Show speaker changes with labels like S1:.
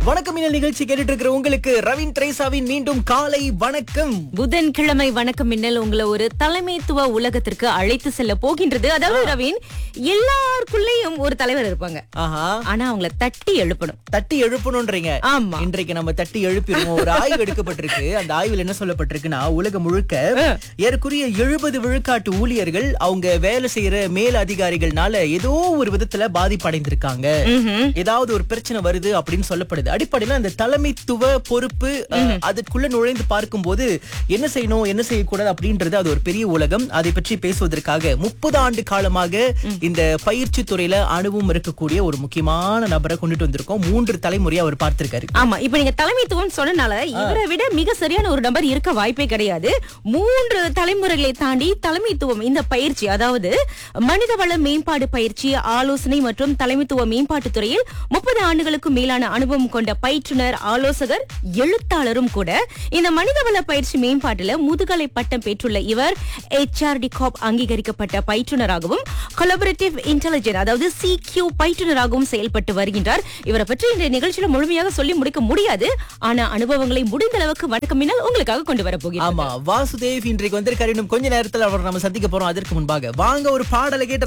S1: வணக்கம் இந்த நிகழ்ச்சி கேட்டுட்டு இருக்கிற உங்களுக்கு ரவீன் திரேசாவின் மீண்டும் காலை வணக்கம்
S2: புதன்கிழமை வணக்கம் மின்னல் உங்களை ஒரு தலைமைத்துவ உலகத்திற்கு அழைத்து செல்ல போகின்றது அதாவது ரவீன் எல்லாருக்குள்ளேயும் ஒரு தலைவர் இருப்பாங்க
S1: ஆஹா
S2: ஆனா அவங்கள தட்டி எழுப்பணும்
S1: தட்டி எழுப்பணும்ன்றீங்க
S2: ஆமா
S1: இன்றைக்கு நம்ம தட்டி எழுப்பிடுவோம் ஒரு ஆய்வு எடுக்கப்பட்டிருக்கு அந்த ஆய்வில் என்ன சொல்லப்பட்டிருக்குன்னா உலகம் முழுக்க ஏறக்குறைய எழுபது விழுக்காட்டு ஊழியர்கள் அவங்க வேலை செய்யற மேல் அதிகாரிகள்னால ஏதோ ஒரு விதத்துல பாதிப்படைந்திருக்காங்க
S2: ம்ஹும்.
S1: ஏதாவது ஒரு பிரச்சனை வருது அப்படின்னு சொல்லப்படுது அடிப்படையில அந்த தலைமைத்துவ பொறுப்பு அஹ், அதுக்குள்ள நுழைந்து பார்க்கும்போது என்ன செய்யணும் என்ன செய்யக்கூடாது அப்படின்றது அது ஒரு பெரிய உலகம் அதை பற்றி பேசுவதற்காக முப்பது ஆண்டு காலமாக இந்த பயிற்சி துறையில அனுபவம் இருக்கக்கூடிய ஒரு முக்கியமான நபரை கொண்டுட்டு வந்திருக்கோம் மூன்று தலைமுறையா அவர் பார்த்திருக்காரு
S2: ஆமா இப்ப நீங்க தலைமைத்துவம் சொன்னனால இவரை விட மிக சரியான ஒரு நபர் இருக்க வாய்ப்பே கிடையாது மூன்று தலைமுறைகளை தாண்டி தலைமைத்துவம் இந்த பயிற்சி அதாவது மனிதவள மேம்பாடு பயிற்சி ஆலோசனை மற்றும் தலைமைத்துவ மேம்பாட்டு துறையில் முப்பது ஆண்டுகளுக்கும் மேலான அனுபவம் கொண்ட பயிற்றுனர் ஆலோசகர் எழுத்தாளரும் கூட இந்த மனிதவள பயிற்சி மேம்பாட்டுல முதுகலை பட்டம் பெற்றுள்ள இவர் HRD காப் அங்கீகரிக்கப்பட்ட பயிற்றுனராகவும் கொலபரேட்டிவ் இன்டெலிஜென்ட் அதாவது சிக்யூ பயிற்றுனராகவும் செயல்பட்டு வருகின்றார் இவரை பற்றி இந்த நிகழ்ச்சியில முழுமையாக சொல்லி முடிக்க முடியாது ஆனா அனுபவங்களை முடிந்த அளவுக்கு வணக்கம் மின்னல் உங்களுக்காக கொண்டு வர போகிறேன்
S1: ஆமா வாசுதேவ் இன்றைக்கு வந்திருக்காரு இன்னும் கொஞ்ச நேரத்துல அவர் நம்ம சந்திக்க போறோம் அதற்கு முன்பாக வாங்க ஒரு பாடலை கேட்டு